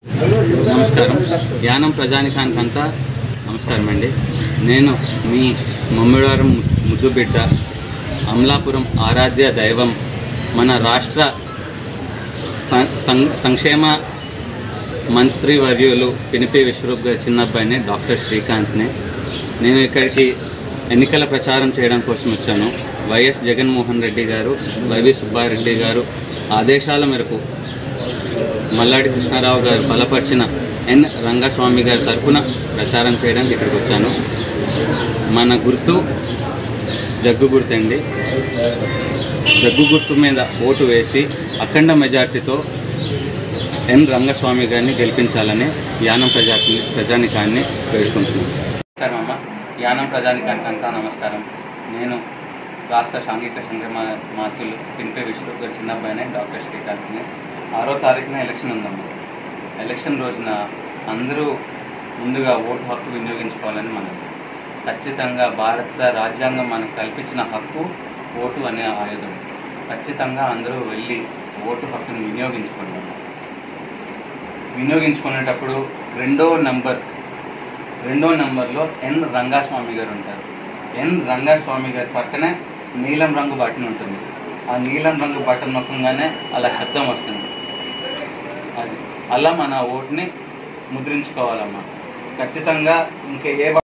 నమస్కారం యానం ప్రజానికానికంతా నమస్కారం అండి నేను మీ మమ్మిడారం ముద్దు బిడ్డ అమలాపురం ఆరాధ్య దైవం మన రాష్ట్ర సం- సం- సంక్షేమ మంత్రి వర్యులు పినిపి విశ్వరూప్ గారి చిన్నబ్బాయిని డాక్టర్ శ్రీకాంత్ని నేను ఇక్కడికి ఎన్నికల ప్రచారం చేయడం కోసం వచ్చాను వైఎస్ జగన్మోహన్ రెడ్డి గారు వైవి సుబ్బారెడ్డి గారు ఆదేశాల మేరకు మల్లాడి కృష్ణారావు గారు బలపరిచిన ఎన్ రంగస్వామి గారి తరఫున ప్రచారం చేయడానికి ఇక్కడికి వచ్చాను మన గుర్తు జగ్గు గుర్తు అండి జగ్గు గుర్తు మీద ఓటు వేసి అఖండ మెజార్టీతో ఎన్ రంగస్వామి గారిని గెలిపించాలని యానం ప్రజా ప్రజానికాన్ని వేడుకుంటున్నాను నమస్కారం అమ్మ యానం ప్రజానికానికి అంతా నమస్కారం నేను రాష్ట్ర సాంఘిక సంక్షేమ మాతృలు పింపే విశ్వరూప్ గారి చిన్నబ్బాయిని డాక్టర్ శ్రీకాంత్ని ఆరో తారీఖున ఎలక్షన్ ఉందమ్మా ఎలక్షన్ రోజున అందరూ ముందుగా ఓటు హక్కు వినియోగించుకోవాలని మనం ఖచ్చితంగా భారత రాజ్యాంగం మనకు కల్పించిన హక్కు ఓటు అనే ఆయుధం ఖచ్చితంగా అందరూ వెళ్ళి ఓటు హక్కును వినియోగించుకోండి వినియోగించుకునేటప్పుడు రెండో నంబర్ రెండో నంబర్లో ఎన్ రంగాస్వామి గారు ఉంటారు ఎన్ రంగాస్వామి గారి పక్కనే నీలం రంగు బటన్ ఉంటుంది ఆ నీలం రంగు బటన్ నొక్కగానే అలా శబ్దం వస్తుంది అది అలా మన ఓటుని ముద్రించుకోవాలమ్మా ఖచ్చితంగా ఇంకా ఏ